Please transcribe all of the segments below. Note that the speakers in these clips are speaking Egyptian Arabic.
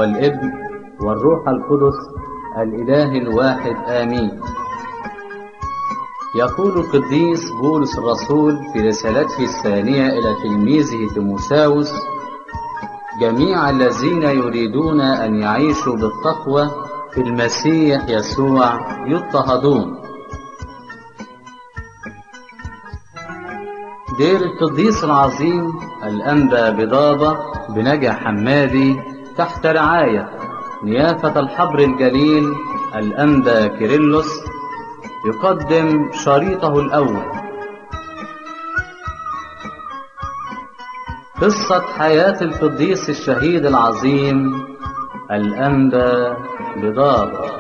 والابن والروح القدس الإله الواحد آمين يقول القديس بولس الرسول في رسالته الثانية إلى تلميذه تيموساوس جميع الذين يريدون أن يعيشوا بالتقوى في المسيح يسوع يضطهدون دير القديس العظيم الأنبا بضابة بنجا حمادي تحت رعاية نيافة الحبر الجليل الأنبا كيرلس يقدم شريطه الأول قصة حياة القديس الشهيد العظيم الأنبا بضابة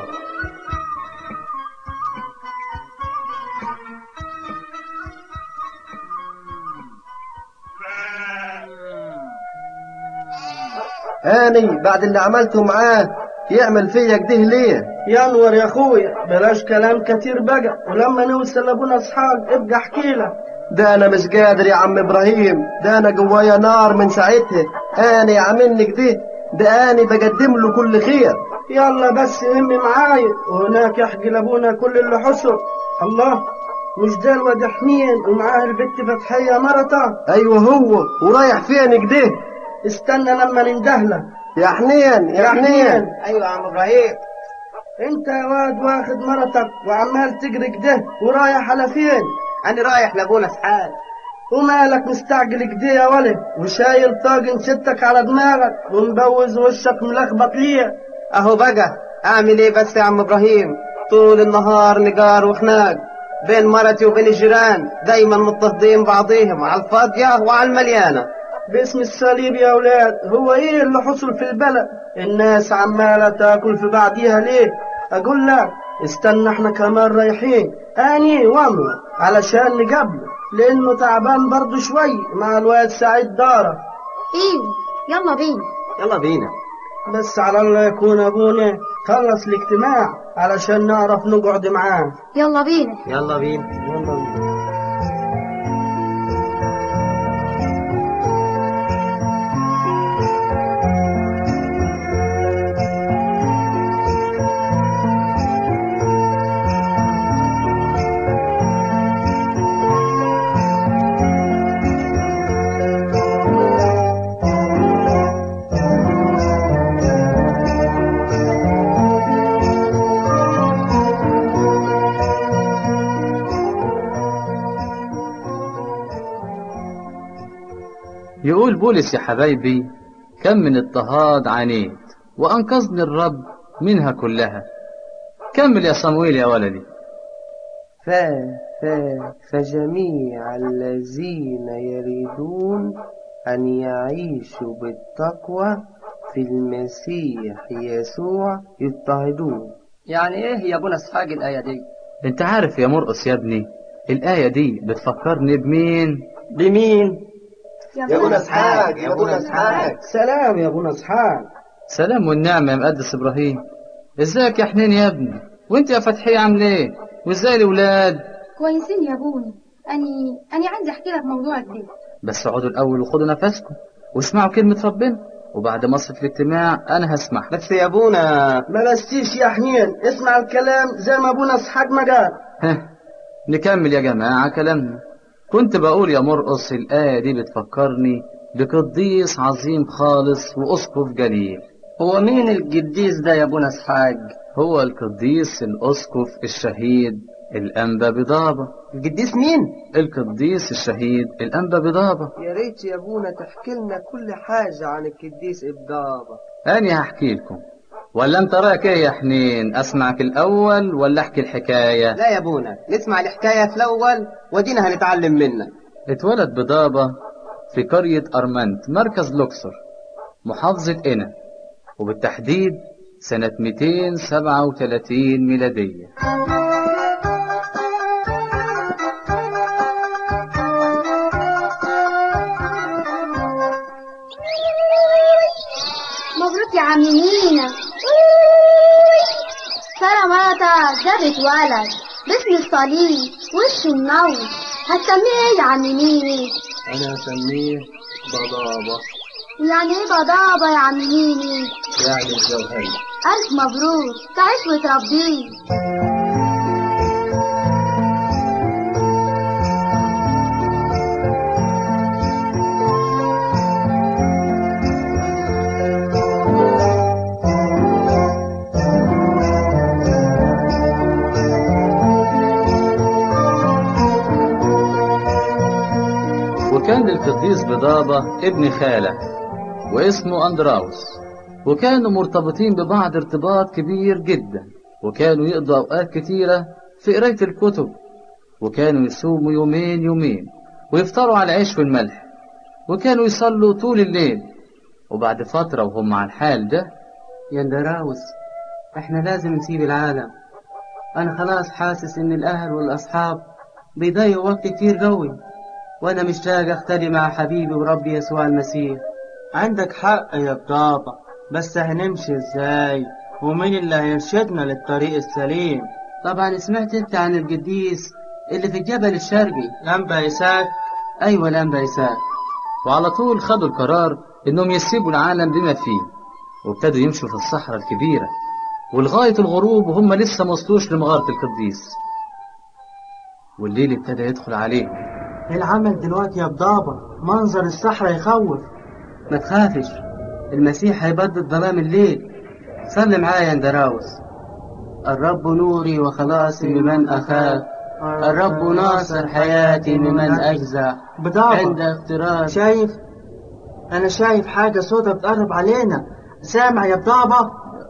هاني بعد اللي عملته معاه يعمل فيا كده ليه ينور يا اخويا بلاش كلام كتير بقى ولما نوصل لابونا اسحاق ابقى احكي لك ده انا مش قادر يا عم ابراهيم ده انا جوايا نار من ساعتها اني عاملني كده ده اني بقدم له كل خير يلا بس همي معايا وهناك احكي لابونا كل اللي حصل الله مش ده الواد حنين ومعاه البت فتحية مرته ايوه هو ورايح فين كده استنى لما نندهله يا حنين يا حنين ايوه يا عم ابراهيم انت يا واد واخد مرتك وعمال تجري كده ورايح على فين انا رايح لابونا اسحاق ومالك مستعجل كده يا ولد وشايل طاجن ستك على دماغك ومبوز وشك ملخبط ليه اهو بقى اعمل ايه بس يا عم ابراهيم طول النهار نجار وخناق بين مرتي وبين الجيران دايما مضطهدين بعضيهم على الفاضية وعلى المليانة باسم الصليب يا اولاد هو ايه اللي حصل في البلد الناس عمالة تاكل في بعضيها ليه اقول لك استنى احنا كمان رايحين اني وامر علشان نقابله لانه تعبان برضه شوي مع الواد سعيد دارة ايوه يلا بينا يلا بينا بس على الله يكون ابونا خلص الاجتماع علشان نعرف نقعد معاه يلا بينا يلا بينا يلا بينا. يقول بولس يا حبايبي كم من اضطهاد عانيت وأنقذني الرب منها كلها كمل يا صمويل يا ولدي ف ف فجميع الذين يريدون أن يعيشوا بالتقوى في المسيح يسوع يضطهدون يعني ايه يا ابونا اسحاق الايه دي انت عارف يا مرقس يا ابني الآية دي بتفكرني بمين بمين يا ابونا اسحاق يا ابونا اسحاق سلام يا ابونا اسحاق سلام والنعمة يا مقدس إبراهيم ازيك يا حنين يا ابني وانت يا فتحية عامل ايه وازاي الولاد كويسين يا ابونا اني اني عايزه احكي لك موضوع جديد بس اقعدوا الأول وخدوا نفسكم واسمعوا كلمة ربنا وبعد ما أصل في الاجتماع أنا هسمح بس يا ابونا ما بستيش يا حنين اسمع الكلام زي ما ابونا اسحاق ما قال ها نكمل يا جماعة كلامنا كنت بقول يا مرقص الآية دي بتفكرني بقديس عظيم خالص وأسقف جليل هو مين القديس ده يا ابونا اسحاق هو القديس الأسقف الشهيد الأنبا بضابة القديس مين القديس الشهيد الأنبا بضابة يا ريت يا أبونا تحكي لنا كل حاجة عن القديس إبضابة أنا هحكي لكم ولا أنت رأيك إيه يا حنين أسمعك الأول ولا أحكي الحكاية لا يا ابونا نسمع الحكايه في الاول ودينا هنتعلم منك اتولد بضابة في قرية أرمنت مركز لوكسور محافظة إنا وبالتحديد سنة 237 ميلادية مبروك يا عم مينا سارة مراتك جابت ولد باسم الصليب وشه منور هتسميه ايه يا عم ميني انا هسميه بضابة يعني ايه بضابة يا عم ميني يعني الجوهري ألف مبروك تعيش وتربيه وكان للقديس بضابة ابن خالة واسمه أندراوس وكانوا مرتبطين ببعض ارتباط كبير جدا وكانوا يقضوا أوقات كتيرة في قراية الكتب وكانوا يصوموا يومين يومين ويفطروا على العيش والملح وكانوا يصلوا طول الليل وبعد فترة وهم على الحال ده يا دراوس احنا لازم نسيب العالم انا خلاص حاسس ان الاهل والاصحاب بيضيعوا وقت كتير قوي وانا مشتاق اختلي مع حبيبي وربي يسوع المسيح عندك حق يا بابا بس هنمشي ازاي ومين اللي هيرشدنا للطريق السليم طبعا سمعت انت عن القديس اللي في الجبل الشرقي لمبا إساك ايوه لمبا إساك وعلى طول خدوا القرار انهم يسيبوا العالم بما فيه وابتدوا يمشوا في الصحراء الكبيرة ولغاية الغروب وهم لسه ما وصلوش لمغارة القديس والليل ابتدى يدخل عليهم العمل دلوقتي يا بابا منظر الصحراء يخوف ما تخافش المسيح هيبدد ظلام الليل صلي معايا يا دراوس الرب نوري وخلاصي ممن أخاف الرب ناصر حياتي ممن أجزع بضابة عند افتراض شايف انا شايف حاجة سودة بتقرب علينا سامع يا بضابة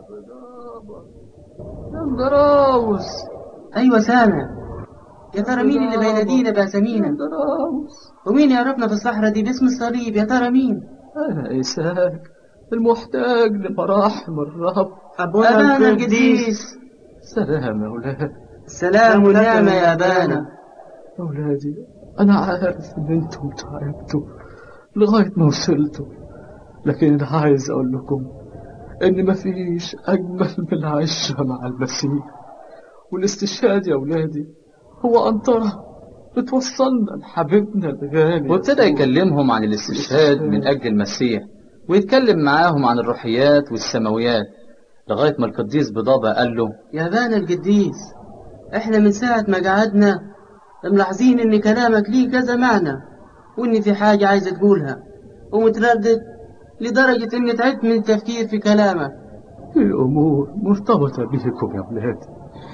دراوس أيوة سامع يا ترى مين اللي بينادينا بأسامينا دراوس ومين يعرفنا في الصحراء دي باسم الصليب يا ترى مين أنا إساك المحتاج لمراحم الرب أبانا القديس سلام يا أولاد السلام والنعمة يا أبانا أولادي أنا عارف إن أنتم تعبتوا لغاية ما وصلتوا لكن أنا عايز أقول لكم إن مفيش أجمل من العشرة مع المسيح والاستشهاد يا أولادي هو أنطرة بتوصلنا لحبيبنا الغالي وابتدى يكلمهم عن الاستشهاد من أجل المسيح ويتكلم معاهم عن الروحيات والسماويات لغاية ما القديس بضابة قال له يا أبانا القديس إحنا من ساعة ما قعدنا ملاحظين إن كلامك ليه كذا معنى وإن في حاجة عايز تقولها ومتردد لدرجة إني تعبت من التفكير في كلامك الأمور مرتبطة بيكم يا أولادي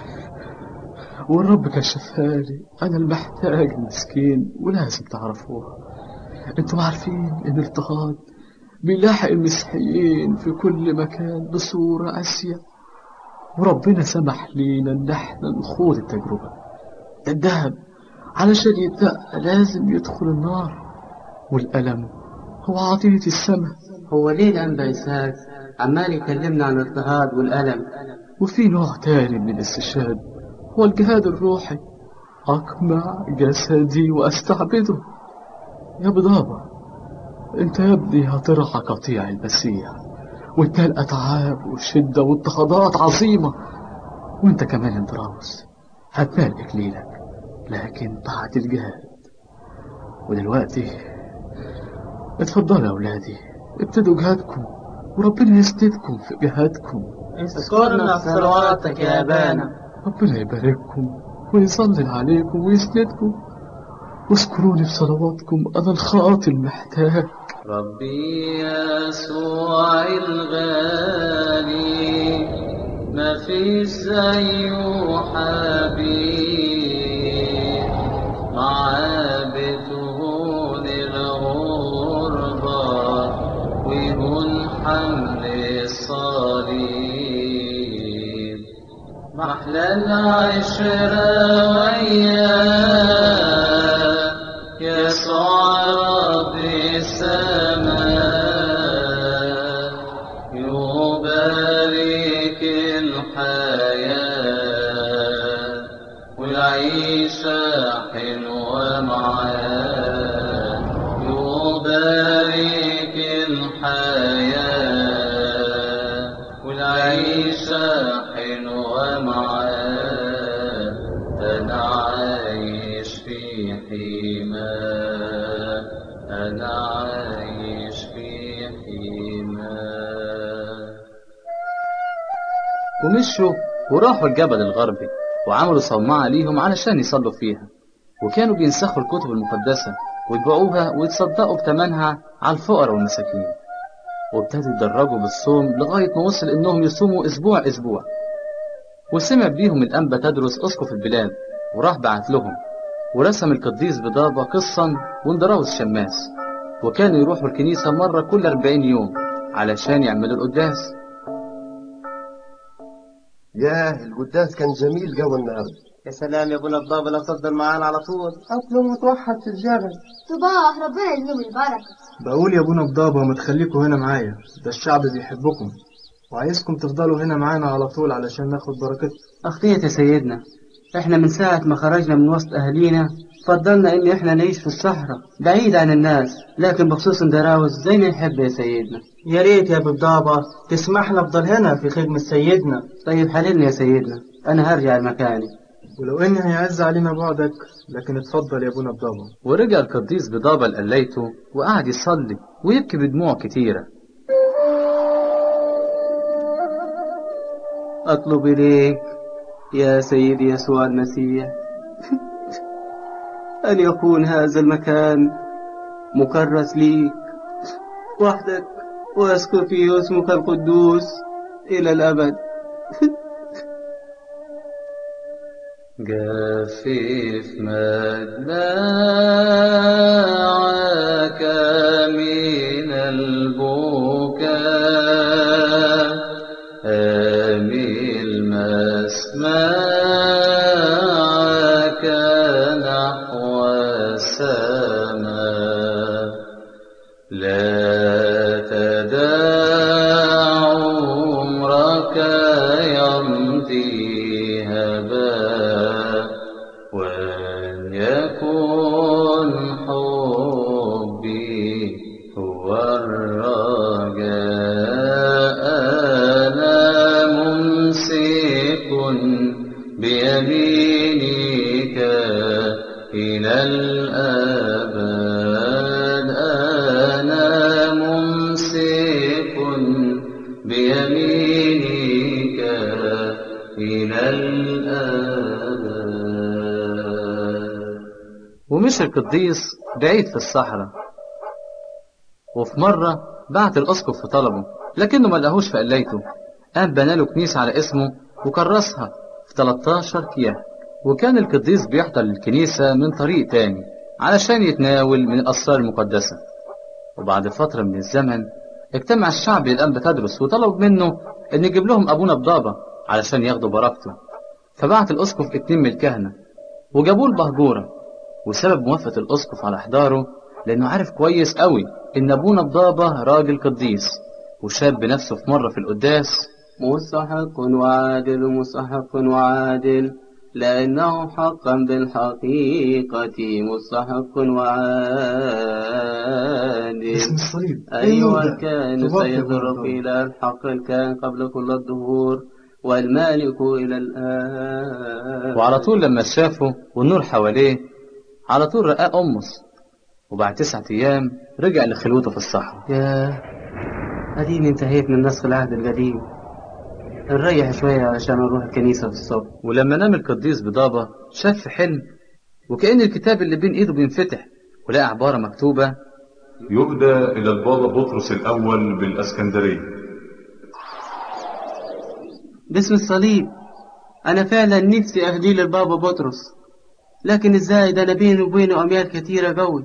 والرب كشفها لي أنا المحتاج مسكين ولازم تعرفوها أنتوا عارفين إن الاضطهاد بيلاحق المسيحيين في كل مكان بصورة قاسية وربنا سمح لينا إن احنا نخوض التجربة ده الذهب علشان يتبقى لازم يدخل النار والألم هو عطية السماء هو ليه الأنبا إسحاق عمال يكلمنا عن الاضطهاد والألم وفي نوع تاني من الاستشهاد هو الجهاد الروحي أقمع جسدي وأستعبده يا بضابة أنت يا ابني هترعى قطيع المسيح وتنال أتعاب وشدة واضطهادات عظيمة وأنت كمان يا دراوس هتنال إكليلك لكن بعد الجهاد ودلوقتي اتفضلوا يا أولادي ابتدوا جهادكم وربنا يسندكم في جهادكم اذكرنا في صلواتك يا أبانا ربنا يبارككم ويظلل عليكم ويسندكم واذكروني في صلواتكم أنا الخاطي المحتاج ربي يسوع الغالي ما فيش زيه حبيب معاه بتهون الغربة ويهون حمل الصليب محلى العشرة وياه يسوع رب السماء يبارك الحياة والعيشة حلوة معاه يبارك الحياة والعيشة حلوة معاه أنا عايش في حماه أنا عايش في حماه وراحوا الجبل الغربي وعملوا صومعة ليهم علشان يصلوا فيها وكانوا بينسخوا الكتب المقدسة ويبيعوها ويتصدقوا بتمنها على الفقراء والمساكين وابتدوا يتدرجوا بالصوم لغاية ما وصل إنهم يصوموا أسبوع أسبوع وسمع بيهم الأنبا تدرس أسقف البلاد وراح بعت لهم ورسم القديس بضابة قصا واندراوس شماس وكانوا يروحوا الكنيسة مرة كل أربعين يوم علشان يعملوا القداس ياه القداس كان جميل جو النهارده يا سلام يا ابونا الضابة لو تفضل معانا على طول أصله متوحد في الجبل صباح ربنا يديم البركة بقول يا ابونا بضابة ما تخليكوا هنا معايا ده الشعب بيحبكم وعايزكم تفضلوا هنا معانا على طول علشان ناخد بركتكم أخطيت يا سيدنا احنا من ساعة ما خرجنا من وسط أهالينا فضلنا إن احنا نعيش في الصحراء بعيد عن الناس لكن بخصوص اندراوس زي ما يحب يا سيدنا يا ريت يا ابو بضابة تسمح لي افضل هنا في خدمة سيدنا طيب حللني يا سيدنا أنا هرجع لمكاني ولو إن هيعز علينا بعدك لكن اتفضل يا ابونا بضابة ورجع القديس بضابة لقليته وقعد يصلي ويبكي بدموع كتيرة أطلب إليك يا سيدي يسوع المسيح أن يكون هذا المكان مكرس ليك وحدك وأسكن فيه اسمك القدوس إلى الأبد جفف مدمعك من البكاء أمل مسمعك نحو السماء لا تدع عمرك يمضي هباء وليكن حبي هو الرجاء أنا ممسك بيمينك إلى الأبد أنا ممسك بيمينك إلى الأبد ومشي القديس بعيد في الصحراء وفي مرة بعت الأسقف في طلبه لكنه ما لقاهوش في قلايته قام بنى له كنيسة على اسمه وكرسها في 13 كيان وكان القديس بيحضر للكنيسة من طريق تاني علشان يتناول من الأسرار المقدسة وبعد فترة من الزمن اجتمع الشعب للأنبا تدرس وطلب منه إن يجيب لهم أبونا بضابة علشان ياخدوا بركته فبعت الأسقف اتنين من الكهنة وجابوه البهجورة وسبب موافقة الأسقف على إحضاره لأنه عارف كويس قوي إن أبونا بضابة راجل قديس وشاب بنفسه في مرة في القداس مستحق وعادل مستحق وعادل لأنه حقا بالحقيقة مستحق وعادل اسم الصليب أيها ده؟ الكائن تبارك سيظهر الله. في إله الحق الكائن قبل كل الدهور والمالك إلى الآن وعلى طول لما شافه والنور حواليه على طول رقاه أمس وبعد تسعة أيام رجع لخلوته في الصحراء يا أديني انتهيت من نسخ العهد القديم نريح شوية عشان نروح الكنيسة في الصبح ولما نام القديس بضابة شاف في حلم وكأن الكتاب اللي بين إيده بينفتح ولقى عبارة مكتوبة يهدى إلى البابا بطرس الأول بالأسكندرية باسم الصليب أنا فعلا نفسي أهدي للبابا بطرس لكن إزاي ده أنا بيني وبينه أميال كتيرة قوي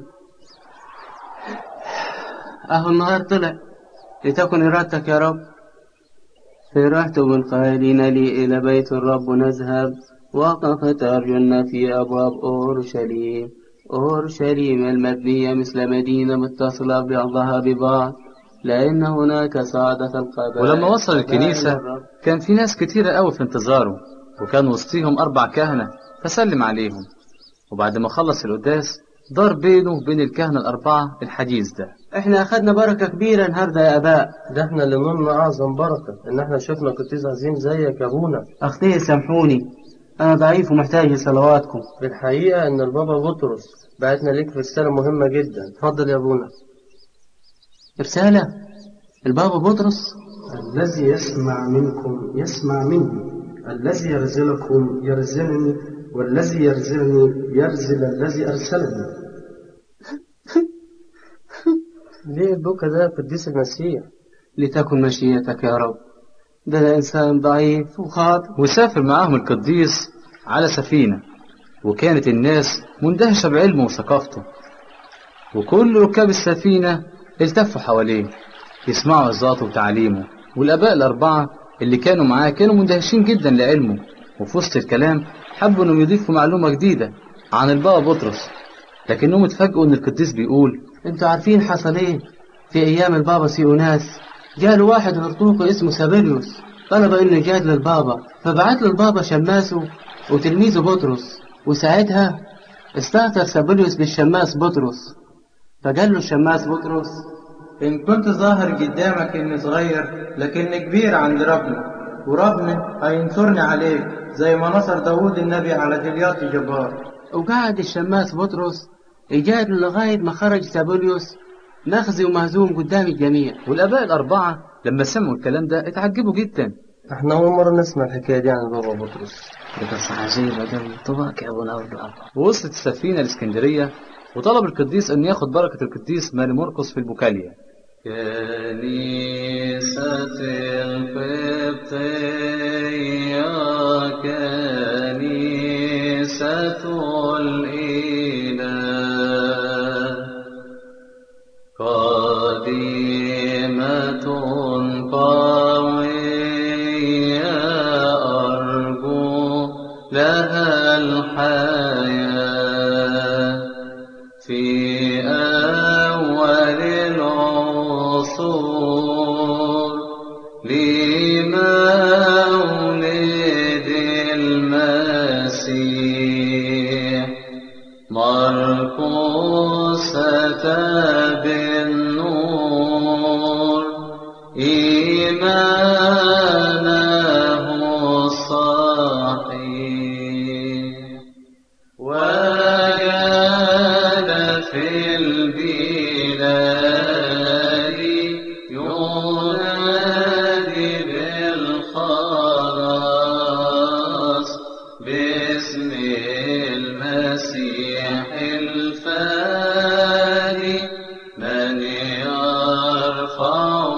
أهو النهار طلع لتكن إرادتك يا رب فرحت بالقائلين لي إلى بيت الرب نذهب وقفت أرجلنا في أبواب أورشليم أورشليم المبنية مثل مدينة متصلة بعضها ببعض لأن هناك سعادة القبائل ولما وصل الكنيسة كان في ناس كتيرة قوي في انتظاره وكان وسطيهم أربع كهنة فسلم عليهم وبعد ما خلص القداس دار بينه وبين الكهنة الأربعة الحديث ده احنا أخدنا بركة كبيرة النهاردة يا آباء ده احنا اللي نلنا أعظم بركة إن احنا شفنا قديس عظيم زيك يا أبونا أختي سامحوني أنا ضعيف ومحتاج لصلواتكم بالحقيقة إن البابا بطرس بعتنا ليك في رسالة مهمة جدا اتفضل يا أبونا رسالة البابا بطرس الذي يسمع منكم يسمع مني الذي يرزلكم يرزلني والذي يرزلني يرزل الذي أرسلني ليه البكا ده قديس المسيح لتكن مشيئتك يا رب ده أنا إنسان ضعيف وخاطئ وسافر معاهم القديس على سفينة وكانت الناس مندهشة بعلمه وثقافته وكل ركاب السفينة التفوا حواليه يسمعوا عظاته وتعليمه والآباء الأربعة اللي كانوا معاه كانوا مندهشين جدا لعلمه وفي وسط الكلام حبوا انهم يضيفوا معلومة جديدة عن البابا بطرس لكنهم اتفاجئوا ان القديس بيقول انتوا عارفين حصل ايه في ايام البابا سيوناس جاله واحد هرطوقي اسمه سابيليوس طلب انه يجاد للبابا فبعت له البابا شماسه وتلميذه بطرس وساعتها استهتر سابيليوس بالشماس بطرس فقال له الشماس بطرس إن كنت ظاهر قدامك إني صغير لكني كبير عند ربنا وربنا هينصرني عليك زي ما نصر داوود النبي على جليات جبار وقعد الشماس بطرس يجادل لغاية ما خرج سابوليوس مخزي ومهزوم قدام الجميع والآباء الأربعة لما سمعوا الكلام ده اتعجبوا جدا احنا أول مرة نسمع الحكاية دي عن بابا بطرس ده قصة عجيبة قوي طبعك يا أبو نور ووصلت السفينة الإسكندرية وطلب القديس أن ياخد بركة القديس ماري مرقس في البوكاليا كنيسة القبطية كنيسة الإله قديمة قوية أرجو لها الحياة في أول العصور لمولد المسيح مرقوسة بالنور إيمانه الصحيح وجد في البلاد ينادي بالخلاص باسم المسيح الفادي من يرفع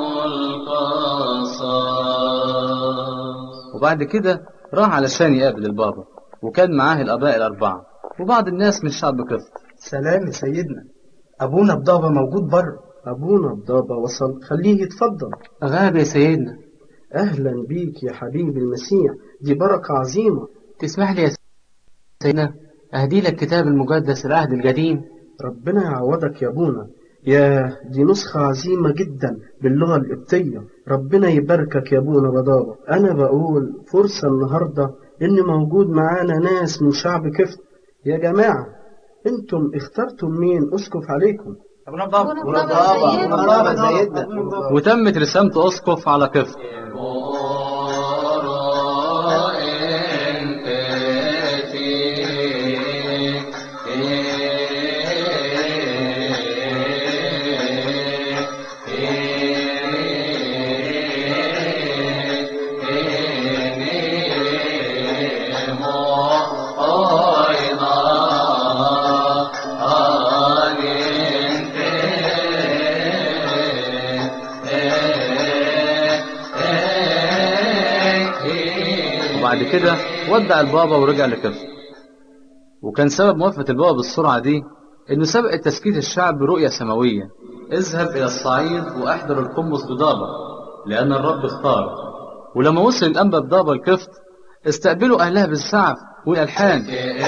القصاص وبعد كده راح علشان يقابل البابا وكان معاه الآباء الأربعة وبعض الناس من شعب قفط سلام يا سيدنا أبونا بضابة موجود بره أبونا بضابة وصل خليه يتفضل غاب يا سيدنا أهلا بيك يا حبيبي المسيح دي بركة عظيمة تسمح لي يا سيدنا أهدي لك كتاب المقدس العهد القديم ربنا يعوضك يا أبونا يا دي نسخة عظيمة جدا باللغة القبطية ربنا يباركك يا أبونا بضابة أنا بقول فرصة النهاردة إن موجود معانا ناس من شعب كفت يا جماعة انتم اخترتم مين اسقف عليكم أبونا بضابة أبونا بضابة أبونا بضابة سيدنا وتمت رسامة أسقف على قفط وبعد كده ودع البابا ورجع لكفر وكان سبب موافقة البابا بالسرعة دي إنه سبق تسكيت الشعب برؤية سماوية اذهب إلى الصعيد وأحضر القمص بضابة لأن الرب اختار ولما وصل الأنبا بضابة الكفت استقبلوا أهلها بالسعف والألحان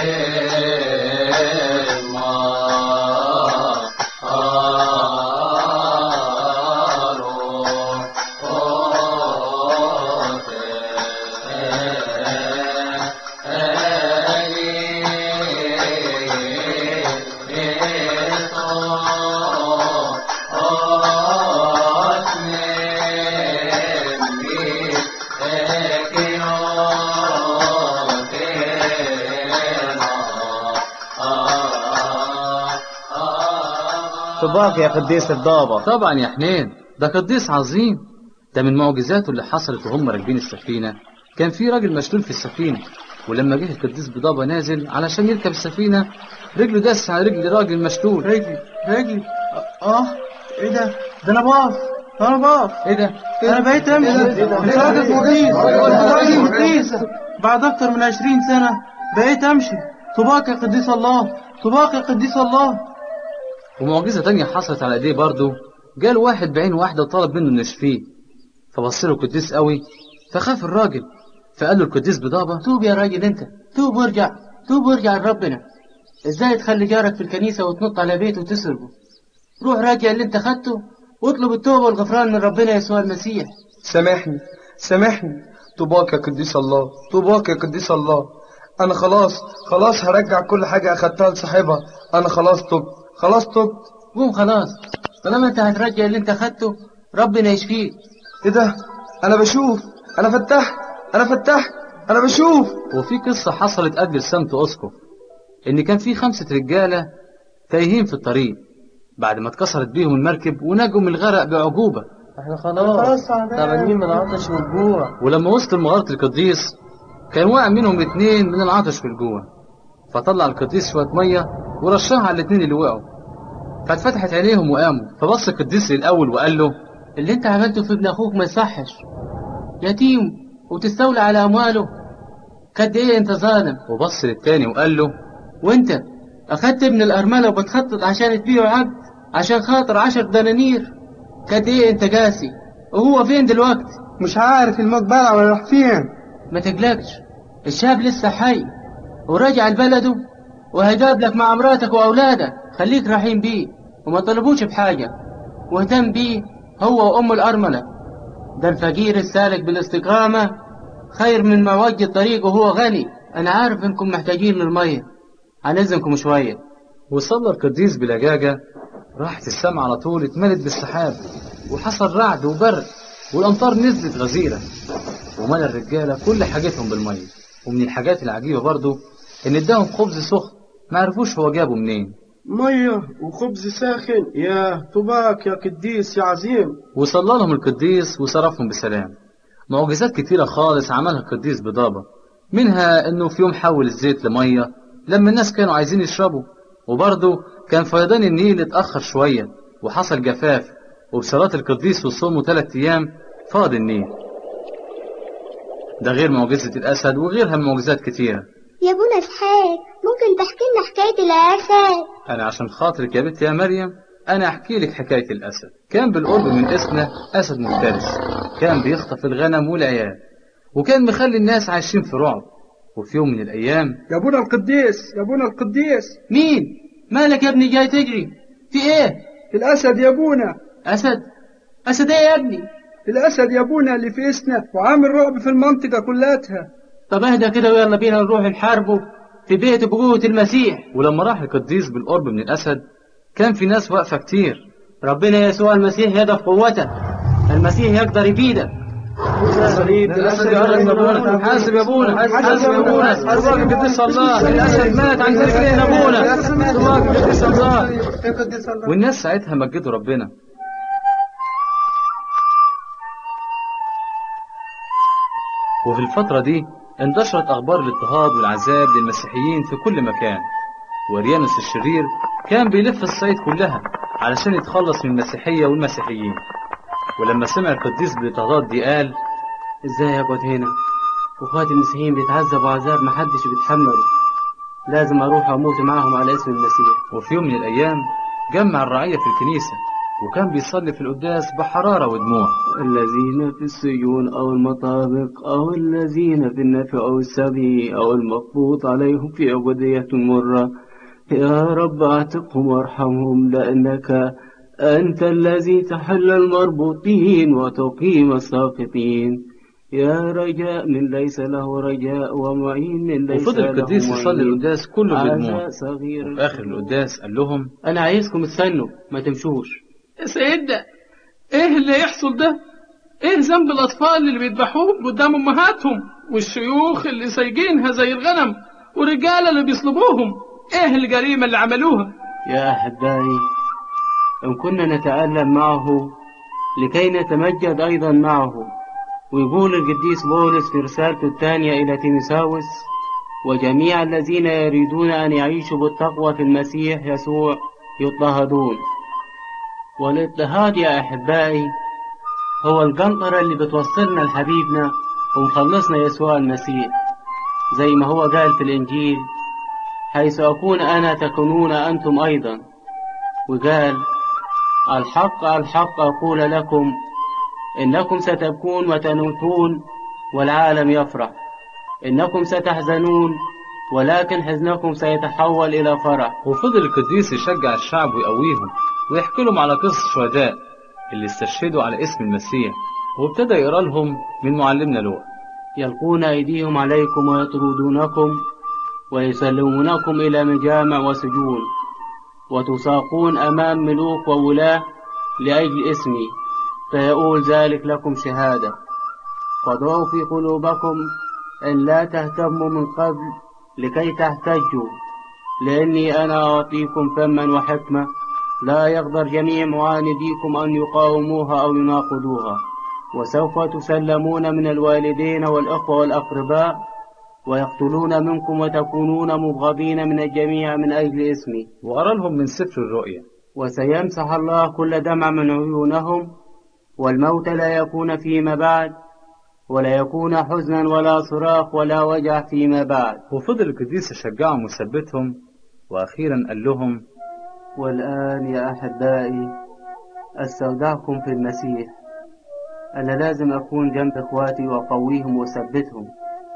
طباق يا قديس الضابة طبعا يا حنين ده قديس عظيم ده من معجزاته اللي حصلت وهم راكبين السفينة كان في راجل مشلول في السفينة ولما جه القديس بضابة نازل علشان يركب السفينة رجله داس على رجل راجل مشلول رجلي رجلي اه ايه ده ده انا باص انا باص ايه ده انا بقيت امشي انت راجل مقيس راجل مقيس بعد اكتر من عشرين سنة بقيت امشي طباق يا قديس الله طباق يا قديس الله ومعجزة تانية حصلت على ايديه برضه جال واحد بعين واحدة وطلب منه انه يشفيه فبص له القديس قوي فخاف الراجل فقال له القديس بضابة توب يا راجل انت توب وارجع توب وارجع لربنا ازاي تخلي جارك في الكنيسة وتنط على بيته وتسرقه روح راجع اللي انت خدته واطلب التوبة والغفران من ربنا يسوع المسيح سامحني سامحني طوباك يا قديس الله طوباك يا قديس الله انا خلاص خلاص هرجع كل حاجة اخدتها لصاحبها انا خلاص تبت خلاص تبت قوم خلاص طالما انت هترجع اللي انت خدته ربنا يشفيك ايه ده انا بشوف انا فتحت انا فتحت انا بشوف وفي قصة حصلت قبل سمت أسقف إن كان في خمسة رجالة تايهين في الطريق بعد ما اتكسرت بيهم المركب ونجوا من الغرق بعجوبة احنا خلاص تعبانين من العطش والجوع ولما وصلوا لمغارة القديس كان واقع منهم اتنين من العطش والجوع فطلع القديس شوية مية ورشها على الاتنين اللي وقعوا فاتفتحت عينيهم وقاموا فبص القديس للأول وقال له اللي انت عملته في ابن اخوك ما يصحش يتيم وتستولى على امواله قد ايه انت ظالم وبص للتاني وقال له وانت اخدت ابن الارملة وبتخطط عشان تبيعه عبد عشان خاطر عشر دنانير قد ايه انت قاسي وهو فين دلوقتي مش عارف المقبرة ولا راح فين ما تقلقش الشاب لسه حي ورجع لبلده وهيقابلك مع مراتك واولادك خليك رحيم بيه وما طلبوش بحاجة واهتم بيه هو وام الارملة ده الفقير السالك بالاستقامة خير من معوج الطريق وهو غني انا عارف انكم محتاجين للمية هنزمكم شوية وصلى القديس بلجاجة راحت السماء على طول اتملت بالسحاب وحصل رعد وبرد والأمطار نزلت غزيرة وملى الرجالة كل حاجتهم بالمية ومن الحاجات العجيبة برضو إن اداهم خبز سخن ما عرفوش هو جابه منين مية وخبز ساخن يا طباك يا قديس يا عظيم وصلى لهم القديس وصرفهم بسلام معجزات كتيرة خالص عملها القديس بضابة منها إنه في يوم حول الزيت لمية لما الناس كانوا عايزين يشربوا وبرضه كان فيضان النيل اتأخر شوية وحصل جفاف وبصلاة القديس وصومه ثلاث أيام فاض النيل ده غير معجزة الأسد وغيرها من معجزات كتيرة يا ابونا اسحاق ممكن تحكي لنا حكاية الأسد أنا عشان خاطرك يا بنت يا مريم أنا أحكي لك حكاية الأسد كان بالقرب من اسنا أسد مفترس كان بيخطف الغنم والعيال وكان مخلي الناس عايشين في رعب وفي يوم من الأيام يا ابونا القديس يا ابونا القديس مين مالك يا ابني جاي تجري في ايه الأسد يا ابونا اسد اسد ايه يا ابني الأسد يا ابونا اللي في اسنا وعامل رعب في المنطقة كلها طب اهدى كده ويلا بينا نروح نحاربه في بيت بقوة المسيح ولما راح القديس بالقرب من الأسد كان في ناس واقفة كتير ربنا يسوع المسيح يده في قوته المسيح يقدر يفيدك صليب الأسد يقرب من أبونا حاسب يا أبونا حاسب يا أبونا تبارك القديس الله الأسد مات عن رجلين أبونا تبارك القديس الله والناس ساعتها مجدوا ربنا وفي الفترة دي انتشرت أخبار الاضطهاد والعذاب للمسيحيين في كل مكان وريانوس الشرير كان بيلف الصعيد كلها علشان يتخلص من المسيحية والمسيحيين ولما سمع القديس بالاضطهادات دي قال ازاي اقعد هنا واخواتي المسيحيين بيتعذبوا عذاب محدش بيتحمله لازم اروح اموت معاهم على اسم المسيح وفي يوم من الأيام جمع الرعية في الكنيسة وكان بيصلي في القداس بحرارة ودموع الذين في السجون أو المطابق أو الذين في النفي أو السبي أو المقبوض عليهم في عبودية مرة يا رب اعتقهم وارحمهم لأنك أنت الذي تحل المربوطين وتقيم الساقطين يا رجاء من ليس له رجاء ومعين من ليس وفضل له القديس يصلي معين. القداس كله بدموع عزاء صغير وفي آخر القداس قال لهم أنا عايزكم تستنوا ما تمشوش يا سيدنا ايه اللي يحصل ده ايه ذنب الاطفال اللي بيذبحوهم قدام امهاتهم والشيوخ اللي سايقينها زي الغنم والرجاله اللي بيصلبوهم ايه الجريمه اللي عملوها يا أحبائي إن كنا نتألم معه لكي نتمجد أيضا معه ويقول القديس بولس في رسالته الثانية إلى تيمساوس وجميع الذين يريدون أن يعيشوا بالتقوى في المسيح يسوع يضطهدون والاضطهاد يا أحبائي هو القنطرة اللي بتوصلنا لحبيبنا ومخلصنا يسوع المسيح زي ما هو قال في الإنجيل حيث أكون أنا تكونون أنتم أيضا وقال الحق الحق أقول لكم إنكم ستبكون وتنوحون والعالم يفرح إنكم ستحزنون ولكن حزنكم سيتحول إلى فرح وفضل القديس يشجع الشعب ويقويهم ويحكي لهم على قصص شهداء اللي استشهدوا على اسم المسيح وابتدى يقرا لهم من معلمنا لوح يلقون أيديهم عليكم ويطردونكم ويسلمونكم إلى مجامع وسجون وتساقون أمام ملوك وولاة لأجل اسمي فيقول ذلك لكم شهادة فضعوا في قلوبكم أن لا تهتموا من قبل لكي تحتجوا لأني أنا أعطيكم فما وحكمة لا يقدر جميع معانديكم أن يقاوموها أو يناقضوها وسوف تسلمون من الوالدين والأخوة والأقرباء ويقتلون منكم وتكونون مبغضين من الجميع من أجل اسمي وأرى لهم من سفر الرؤيا وسيمسح الله كل دمع من عيونهم والموت لا يكون فيما بعد ولا يكون حزنا ولا صراخ ولا وجع فيما بعد وفضل القديس يشجعهم ويثبتهم وأخيرا قال لهم والآن يا أحبائي أستودعكم في المسيح أنا لازم أكون جنب إخواتي وأقويهم وأثبتهم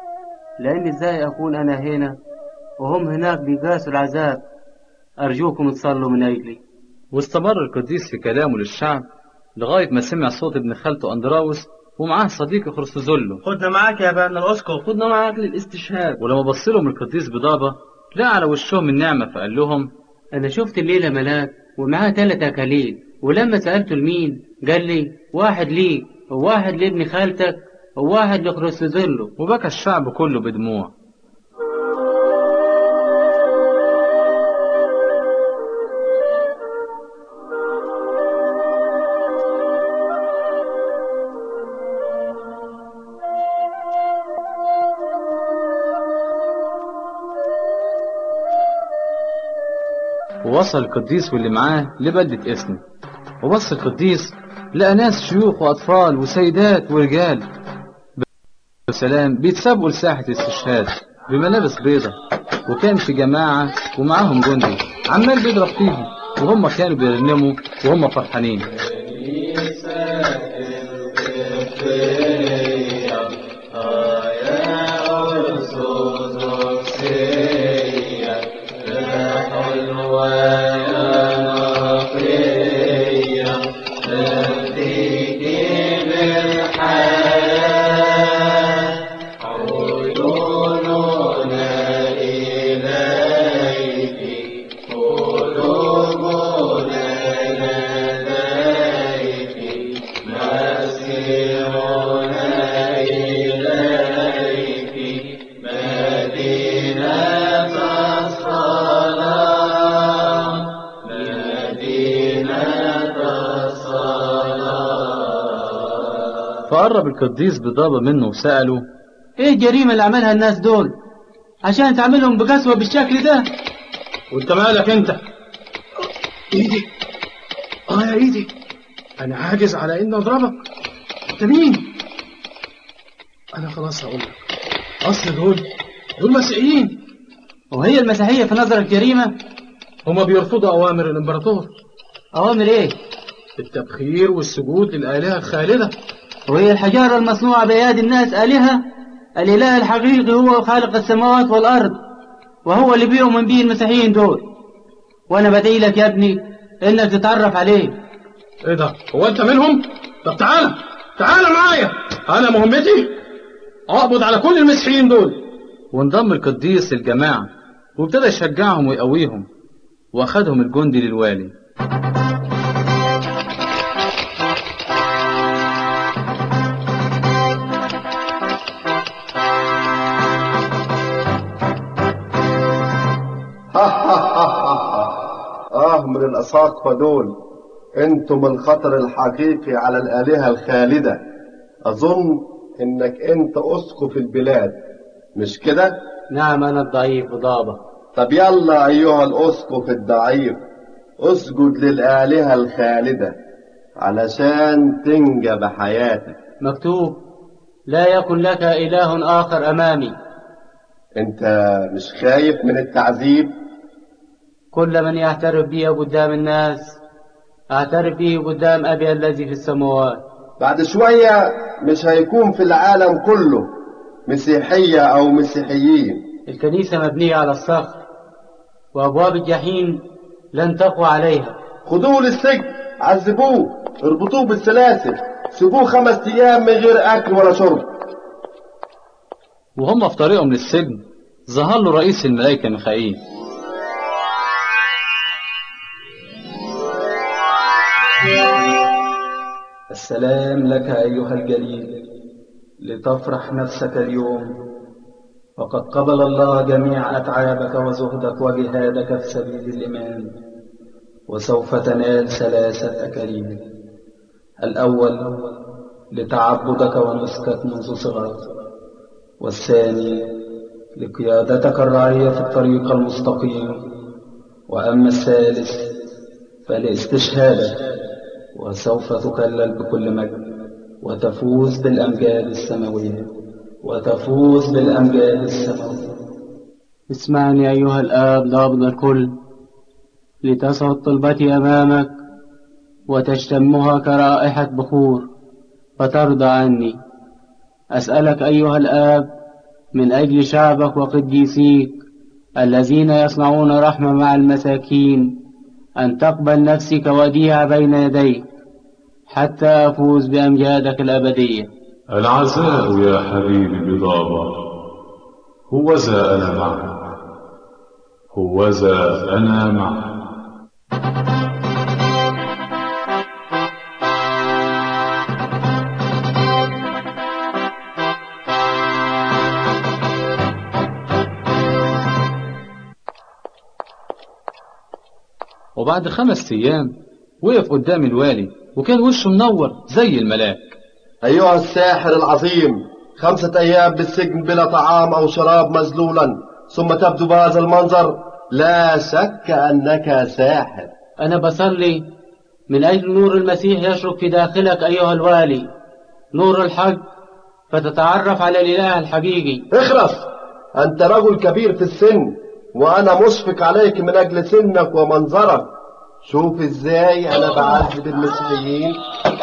لأن إزاي أكون أنا هنا وهم هناك بيقاسوا العذاب أرجوكم تصلوا من أجلي واستمر القديس في كلامه للشعب لغاية ما سمع صوت ابن خالته أندراوس ومعاه صديقه خرسوزولو خدنا معاك يا بابنا الأسقف خدنا معاك للاستشهاد ولما بص لهم القديس بضابة لقى على وشهم النعمة فقال لهم أنا شفت الليلة ملاك ومعاه ثلاث أكاليل ولما سألته لمين قال لي واحد ليك وواحد لابن خالتك وواحد لخرسوزولو وبكى الشعب كله بدموع ووصل القديس واللي معاه لبلدة اسمه وبص القديس لقى ناس شيوخ وأطفال وسيدات ورجال بسلام بيتسابقوا لساحة الاستشهاد بملابس بيضة وكان في جماعة ومعاهم جندي عمال بيضرب فيهم وهم كانوا بيرنموا وهم فرحانين فقرب القديس بضابة منه وسأله إيه الجريمة اللي عملها الناس دول عشان تعملهم بقسوة بالشكل ده وانت مالك انت ايدي اه يا ايدي انا عاجز على اني اضربك انت مين انا خلاص هقول لك اصل دول دول مسيحيين وهي المسيحية في نظرك جريمة هما بيرفضوا اوامر الامبراطور أوامر إيه التبخير والسجود للآلهة الخالدة وهي الحجارة المصنوعة بأيادي الناس آلهة الإله الحقيقي هو خالق السماوات والأرض وهو اللي بيؤمن به المسيحيين دول وأنا بدعي لك يا ابني إنك تتعرف عليه ايه ده هو انت منهم طب تعالى تعالى معايا انا مهمتي اقبض على كل المسيحيين دول وانضم القديس للجماعة وابتدى يشجعهم ويقويهم واخدهم الجندي للوالي آه من الأساقفة دول انتم الخطر الحقيقي على الآلهة الخالدة أظن انك انت اسقف البلاد مش كده نعم أنا الضعيف ضابة طب يلا ايها الاسقف الضعيف اسجد للآلهة الخالدة علشان تنجى بحياتك مكتوب لا يكن لك إله آخر أمامي انت مش خايف من التعذيب كل من يعترف بي قدام الناس أعترف به قدام أبي الذي في السماوات بعد شوية مش هيكون في العالم كله مسيحية أو مسيحيين الكنيسة مبنية على الصخر وأبواب الجحيم لن تقوى عليها خدوه للسجن عذبوه اربطوه بالسلاسل سيبوه خمس أيام من غير أكل ولا شرب وهم في طريقهم للسجن ظهر له رئيس الملائكة ميخائيل السلام لك أيها الجليل لتفرح نفسك اليوم وقد قبل الله جميع أتعابك وزهدك وجهادك في سبيل الإيمان وسوف تنال ثلاثة أكاليل الأول لتعبدك ونسكك منذ صغرك والثاني لقيادتك الرعية في الطريق المستقيم وأما الثالث فلاستشهادك وسوف تكلل بكل مجد وتفوز بالأمجاد السماوية وتفوز بالأمجاد السماوية اسمعني أيها الآب ضابط الكل لتصعد طلبتي أمامك وتشتمها كرائحة بخور فترضى عني أسألك أيها الآب من أجل شعبك وقديسيك الذين يصنعون رحمة مع المساكين أن تقبل نفسي كوديعة بين يديك حتى أفوز بأمجادك الأبدية العزاء يا حبيبي بضابة هوذا أنا معك هوذا أنا معك وبعد خمس أيام وقف قدام الوالي وكان وشه منور زي الملاك أيها الساحر العظيم خمسة أيام بالسجن بلا طعام أو شراب مذلولا ثم تبدو بهذا المنظر لا شك أنك ساحر أنا بصلي من أجل نور المسيح يشرق في داخلك أيها الوالي نور الحق فتتعرف على الإله الحقيقي اخرس أنت رجل كبير في السن وأنا مشفق عليك من أجل سنك ومنظرك شوف إزاي أنا بعذب المسيحيين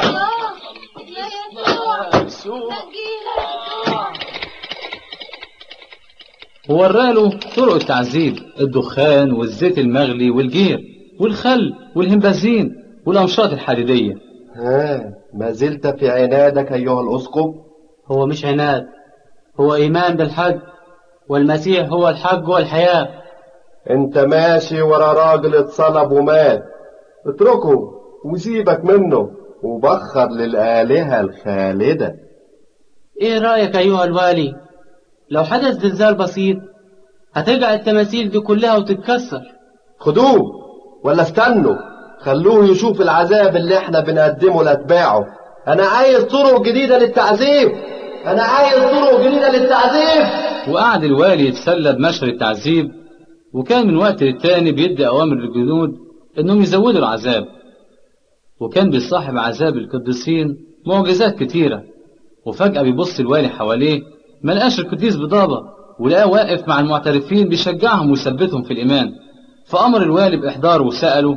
ووراله طرق التعذيب الدخان والزيت المغلي والجير والخل والهمبازين والأمشاط الحديدية ها ما زلت في عنادك أيها الأسقف هو مش عناد هو إيمان بالحق والمسيح هو الحق والحياة انت ماشي ورا راجل اتصلب ومات اتركه وسيبك منه وبخر للآلهة الخالدة ايه رأيك ايها الوالي لو حدث زلزال بسيط هترجع التماثيل دي كلها وتتكسر خدوه ولا استنوا خلوه يشوف العذاب اللي احنا بنقدمه لاتباعه انا عايز طرق جديدة للتعذيب انا عايز طرق جديدة للتعذيب وقعد الوالي يتسلى بمشهد التعذيب وكان من وقت للتاني بيدي أوامر للجنود إنهم يزودوا العذاب وكان بيصاحب عذاب القديسين معجزات كتيرة وفجأة بيبص الوالي حواليه ما لقاش القديس بضابة ولقاه واقف مع المعترفين بيشجعهم ويثبتهم في الإيمان فأمر الوالي بإحضاره وسأله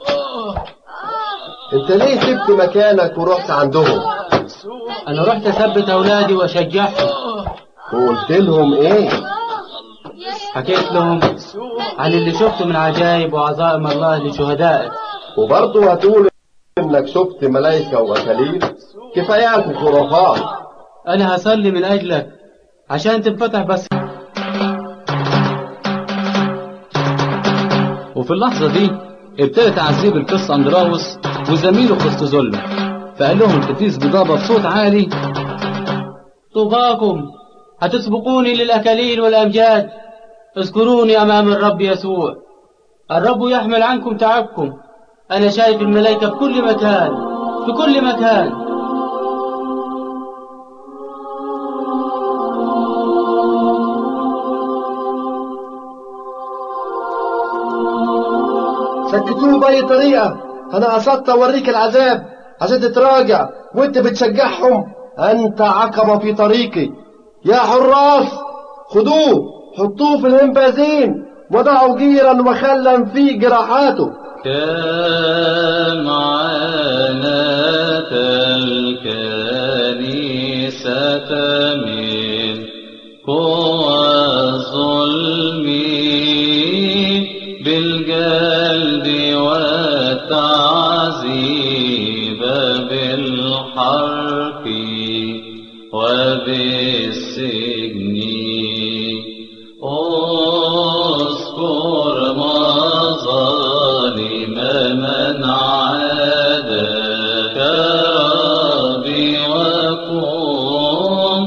انت ليه سبت مكانك ورحت عندهم أنا رحت أثبت أولادي وأشجعهم وقلت لهم ايه حكيت لهم عن اللي شفته من عجائب وعظائم الله لشهدائه وبرضه هتقول انك شفت ملايكة وأكاليل كفايات وخرافات أنا هصلي من أجلك عشان تنفتح بس وفي اللحظة دي ابتدى تعذيب القس أندراوس وزميله قسطزولة فقال لهم القديس بضابة بصوت عالي طوباكم هتسبقوني للأكاليل والأمجاد اذكروني أمام الرب يسوع الرب يحمل عنكم تعبكم أنا شايف الملائكة في كل مكان في كل مكان سكتوه بأي طريقة أنا قصدت أوريك العذاب عشان تتراجع وأنت بتشجعهم أنت عقبة في طريقي يا حراس خدوه حطوه في الهمبازين وضعوا جيرا وخلا في جراحاته كم عانت الكنيسة من قوى الظلم بالجلد والتعذيب بالحرب وبالسجن اذكر مظالم من عاداك ربي وقم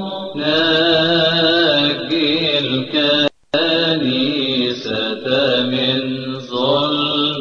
نجي الكنيسة من ظلم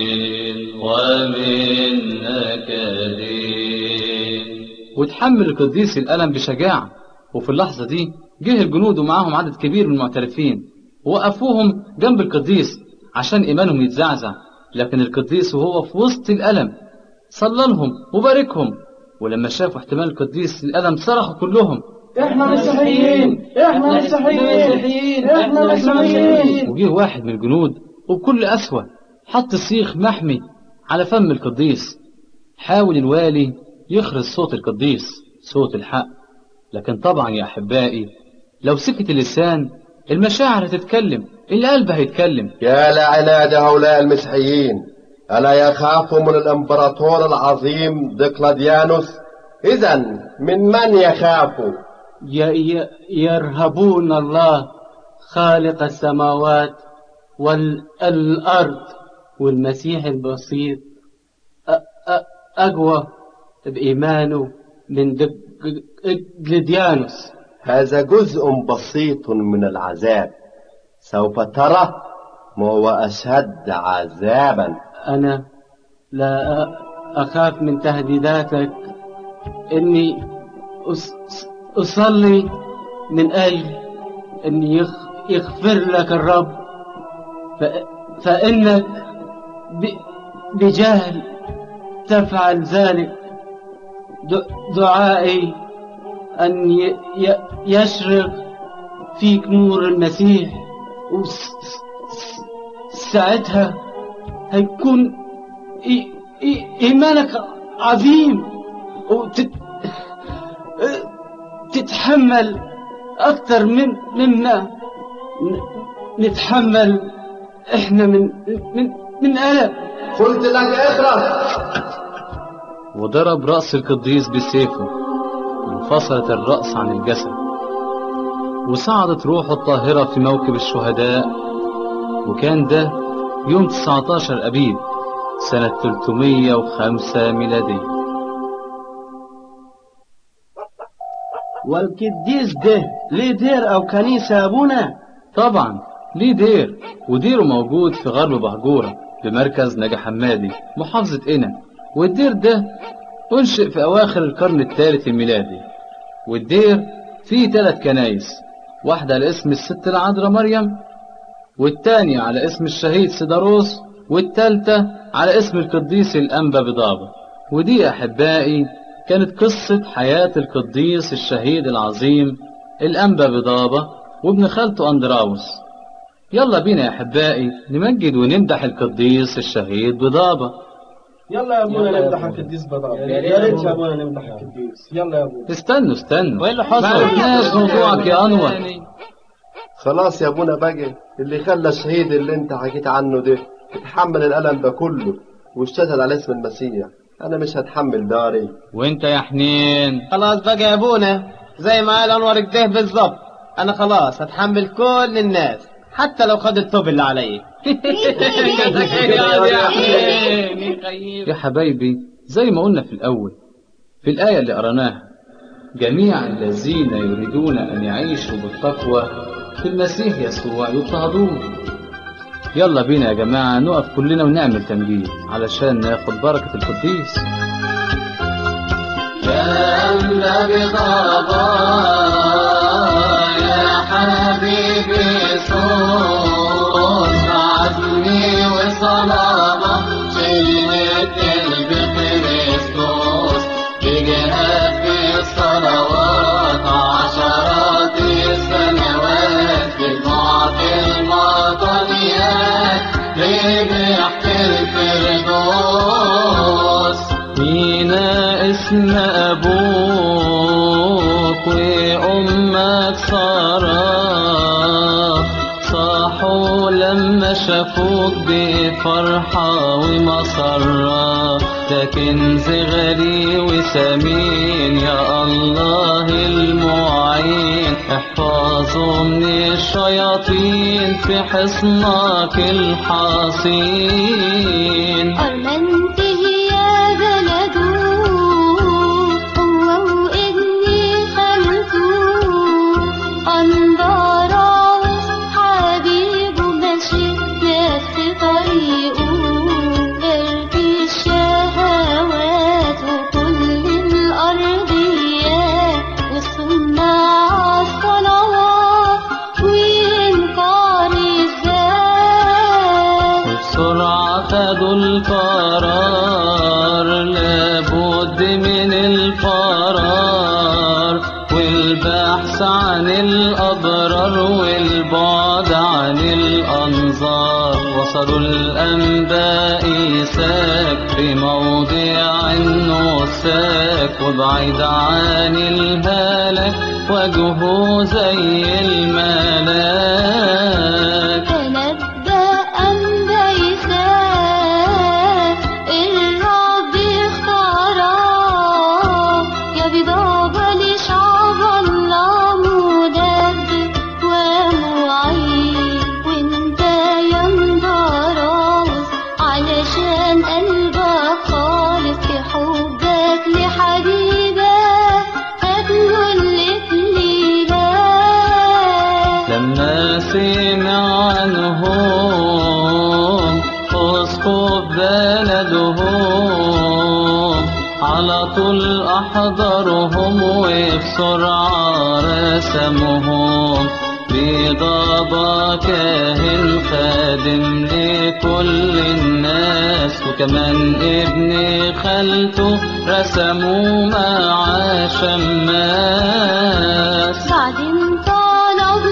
ومن نكد وتحمل القديس الألم بشجاعة وفي اللحظة دي جه الجنود ومعاهم عدد كبير من المعترفين ووقفوهم جنب القديس عشان إيمانهم يتزعزع لكن القديس وهو في وسط الألم صلى لهم وباركهم ولما شافوا احتمال القديس الألم صرخوا كلهم احنا مسيحيين احنا مسيحيين احنا مسيحيين وجه واحد من الجنود وبكل قسوة حط سيخ محمي على فم القديس حاول الوالي يخرج صوت القديس صوت الحق لكن طبعا يا أحبائي لو سكت اللسان المشاعر هتتكلم القلب هيتكلم يا لعناد هؤلاء المسيحيين ألا يخافوا من الإمبراطور العظيم دقلاديانوس إذا من من يخافوا ي- ي- يرهبون الله خالق السماوات والأرض والمسيح البسيط أ- أ- أقوى بإيمانه من دقلديانوس هذا جزء بسيط من العذاب سوف ترى ما هو أشد عذابا أنا لا أ- أخاف من تهديداتك إني أس- أصلي من أجل أن يخ- يغفر لك الرب ف- فإنك ب- بجهل تفعل ذلك د- دعائي أن ي- ي- يشرق فيك نور المسيح وساعتها هيكون إي- إي- إيمانك عظيم وتت تتحمل أكثر من مما ن- نتحمل إحنا من من من ألم قلت لك اقرأ وضرب رأس القديس بسيفه وانفصلت الرأس عن الجسد وصعدت روحه الطاهرة في موكب الشهداء وكان ده يوم 19 أبيب سنة 305 ميلادية والقديس ده ليه دير أو كنيسة يا أبونا طبعا ليه دير وديره موجود في غرب بهجورة بمركز نجا حمادي محافظة قنا والدير ده أنشئ في أواخر القرن الثالث الميلادي والدير فيه ثلاث كنايس واحدة على اسم الست العذراء مريم والتانية على اسم الشهيد سيداروس والتالتة على اسم القديس الأنبا بضابة ودي يا أحبائي كانت قصة حياة القديس الشهيد العظيم الأنبا بضابة وابن خالته أندراوس يلا بينا يا أحبائي نمجد ونمدح القديس الشهيد بضابة يلا يا أبونا يلا يا نمدح أبونا. القديس بضابة يا يا ريت يا ريت يا أبونا. أبونا نمدح القديس يلا يا أبونا استنوا استنوا وإيه اللي حصل؟ ما عرفناش موضوعك يا أنور خلاص يا ابونا بقى اللي خلى الشهيد اللي انت حكيت عنه ده يتحمل الألم ده كله واشتغل على اسم المسيح أنا مش هتحمل داري وانت يا حنين خلاص بقى يا ابونا زي ما قال انور كده بالظبط انا خلاص هتحمل كل الناس حتى لو خد الطوب اللي عليا يا حبايبي زي ما قلنا في الأول في الآية اللي قرأناها جميع الذين يريدون أن يعيشوا بالتقوى في المسيح يسوع يضطهدون يلا بينا يا جماعة نقف كلنا ونعمل تمجيد علشان ناخد بركة القديس يا النبي ضربا يا حبيبي صوت عزمي وصلابا اسم أبوك وأمك سارة صاحوا لما شافوك بفرحة ومسرة ده كنز غالي وثمين يا الله المعين احفظه من الشياطين في حصنك الحصين أرمنته يا بلد هو وابني خلته أنظار حبيبه ماشي نفس طريقه ارضي الشهوات وكل الأرضيات وصنع الصلوات وإنكار الذات بسرعة خدوا القرار لابد من الفرار والبحث عن الأضرار والبعد عن الأنظار وصلوا الأنباء ساك في موضع النساك وبعيد عن الهلك وجهه زي الملاك تنبأ أنبا يساء الرب اختاره يا بضابة لشعب الله مدبر ومعين وانت يا مدراوس علشان قلبك خالص في حبك لحبيبك هتقول لك لما سمع عنهم اسقف بلدهم على طول احضرهم وبسرعة رسمهم بضبا كاهن خادم لكل الناس وكمان ابن خالته رسموا مع شماس بعدين طلب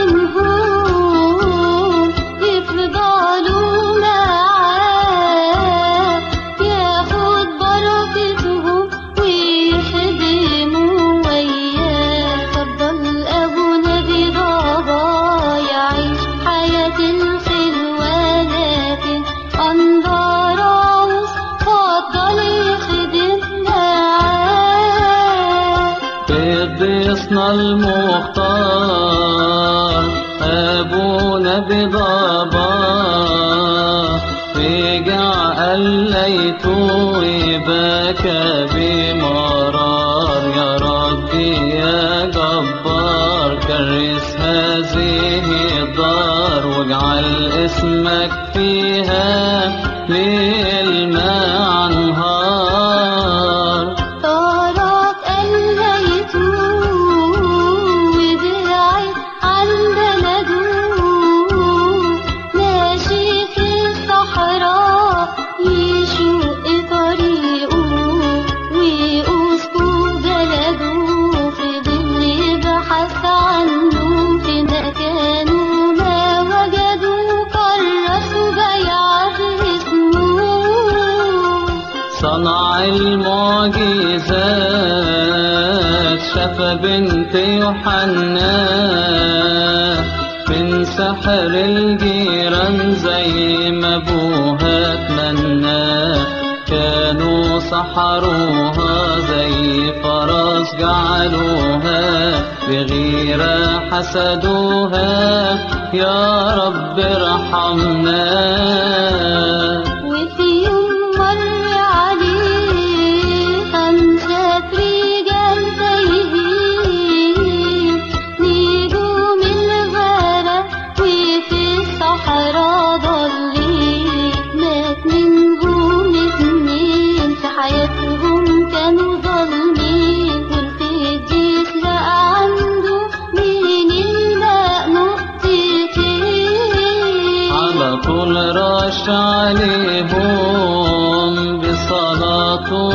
منهم يفضلوا معاه ياخد بركتهم ويخدموا وياه فضل أبونا ببابا يعيش حياة الخلوة لكن أندراوس فضل يخدم معاه قدسنا المختار أبونا بضبا رجع قال ليته وبكى بمرار يا ربي يا جبار كرس هذه الدار واجعل اسمك فيها للماء انهار طارق قليته وبعيد عن بلده ماشي في الصحراء يشق طريقه ويقصد بلده فضل يبحث عنه في مكانه ما وجدوا كرسوا بيعة اسمه صنع المعجزات شفى بنت يوحنا من سحر الجيران زي ما ابوها اتمنى كانوا سحروها زي فرس جعلوها بغيرة حسدوها يا رب ارحمنا وفي يوم مر عليه خمسة رجال تايهين نجوم الغابة وفي الصحراء ضالين مات منهم اتنين في حياتهم كانوا ظالمين والقديس لقى عنده من الماء نقطتين على طول رش عليهم بصلاته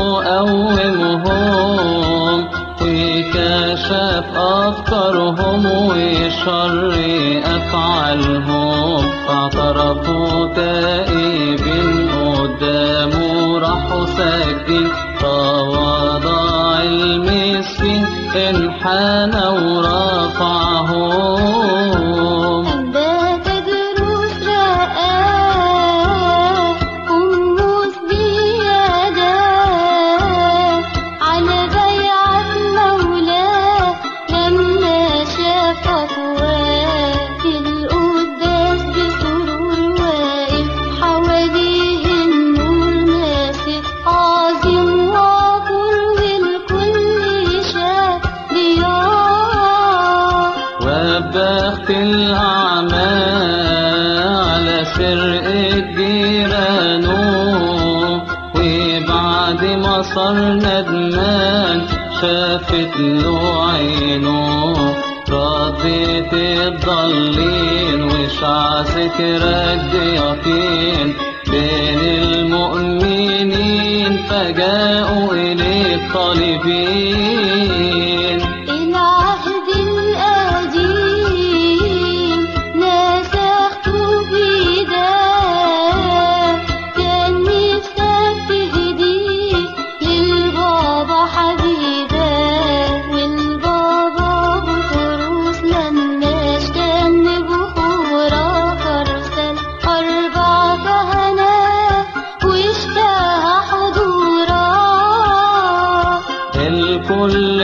قومهم وكشف أفكارهم وشر أفعالهم فاعترفوا تائبين قدامه راحوا ساكتين تواضع فرقة جيرانه وبعد ما صار ندمان شافت له عينه ردت الضالين وشعثت رد يقين بين المؤمنين فجاءوا إليه طالبين العهد القديم نسخته بإيدك كان نفسك تهديه للبابا حبيبك والبابا بطرس لما اشتم بخورك أرسل أربع كهنة واشتهى حضورك الكل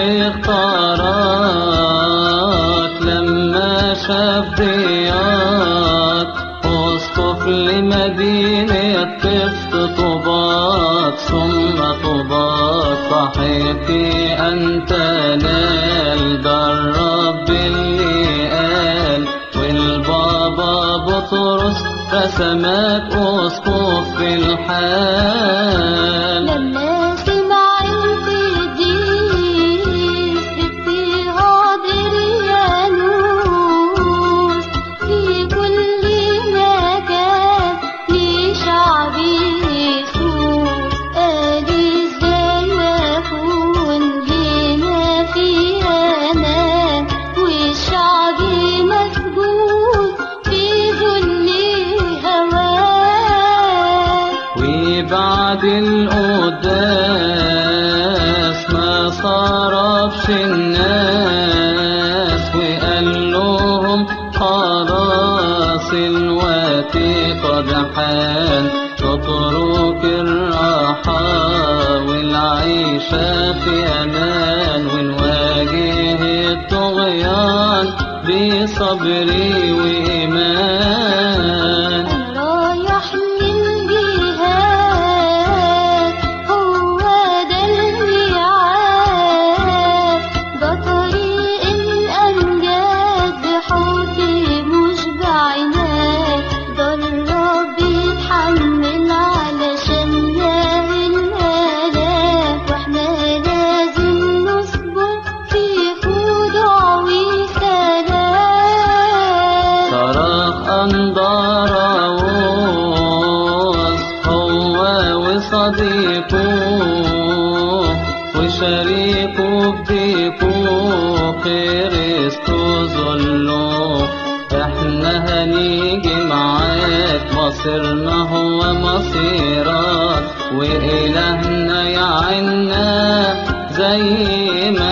اختارك لما شاف ضياك اسقف لمدينة قفط طوباك ثم طوباك صحيتي أنت نال ده الرب اللي قال والبابا بطرس رسمك اسقف في الحال لما سمع القديس باضطهاد ريانوس في كل مكان لشعب يسوع قال ازاي اكون هنا في امان والشعب مسجون في ذل هواه وبعد القداس ما صرفش الناس وقال لهم خلاص الوقت قد حان تترك الراحة والعيشة في أمان ونواجه الطغيان بصبر وإيمان رايح للجهاد هو ده الميعاد ده طريق الأمجاد بحب مشبع عناد ده الرب يتحمل علشاننا الآلام واحنا لازم نصبر في خضوع وسلام صرخ أندراوس هو وصديقه وشريكه بضيقه كريستو ظله احنا هنيجي معاك مصيرنا هو مصيرك وإلهنا يعينا زي ما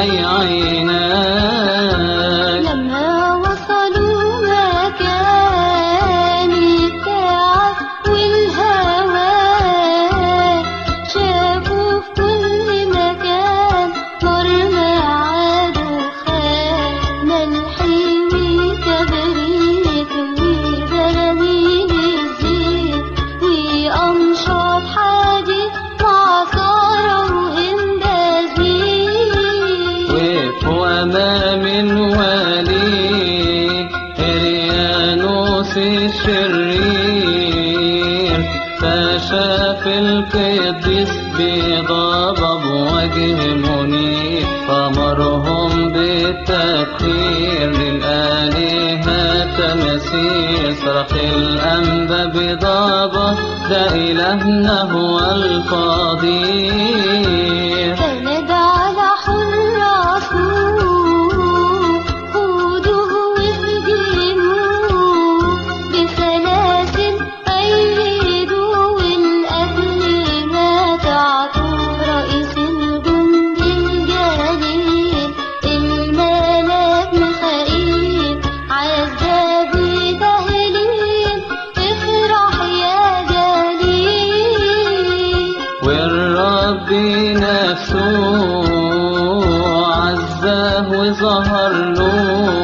يعينك لما وصلوا مكان التعب والهوى شافوا في كل مكان نار معاد وخان ملحي وكبريت وبراميل الزيت وأمشاط حديد وعصارة وهندازين وقفوا أمام الولي إريانوس الشرير فشاف القديس بغضب وجه منير فأمرهم بالتبخير للآلهة تمثيل صرخ الأنبا بضابة ده إلهنا هو القدير سند على حراسه خدوه واسجنوه بسلاسل أيدوا والأهل ما تعطوا رئيس الجند الجليل الملاك ميخائيل عذاب تهليل افرح يا جليل والرب نفسه عزاه وظهر له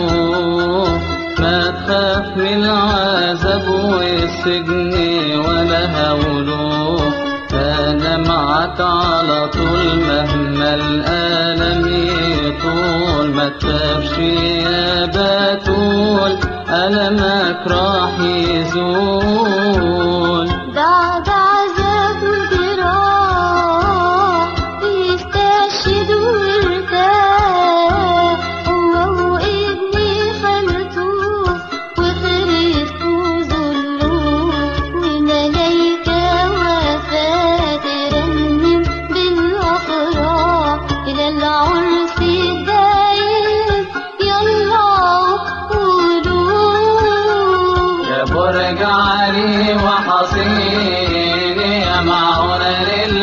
ما تخاف من العذاب والسجن ولا هوله أنا معك على طول مهما الألم يطول ما تخافش يا بتول ألمك راح يزول واجعلي وحصيني يا معونة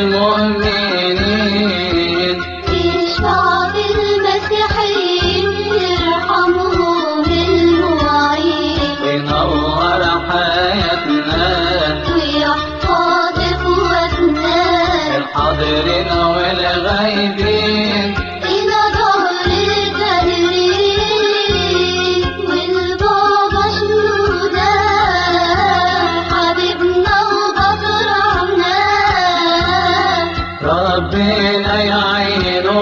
للمؤمنين اشفع بالمسيحيين ارحمهم المعين ونور حياتنا ويحفظ اخواتنا الحاضرين والغايبين إلى ظهر الدهرين والبابا شنودا حبيبنا وبطرنا ربنا يعينه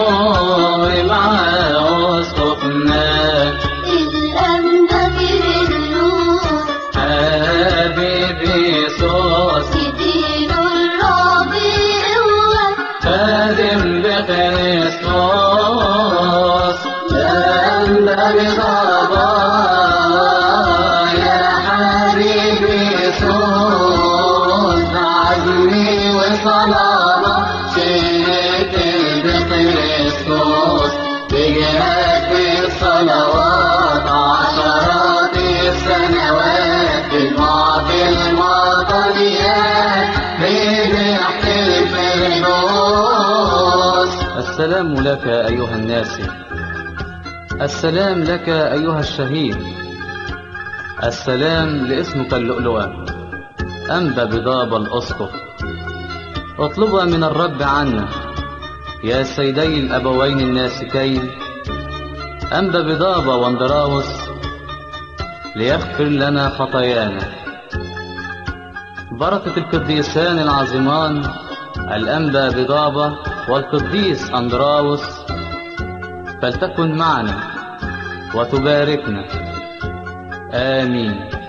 ومعاه اسقفنا الأنبا كرلوس حبيبي يسوس يديله الربيع قوة خادم بخريستوس لأنبا بغابا يا حبيبي يسوس عزمي وصلابة شئت بخريستوس بجهاد في الصلوات عشرات السنوات بالمعطي المعطيات بضحك الفردوس السلام لك أيها الناس السلام لك أيها الشهيد السلام لاسمك اللؤلؤة أنبى بضاب الأسقف اطلبها من الرب عنا يا سيدي الأبوين الناسكين أنبى بضابة واندراوس ليغفر لنا خطايانا بركة القديسان العظيمان الأنبا بضابة والقديس أندراوس فلتكن معنا وتباركنا آمين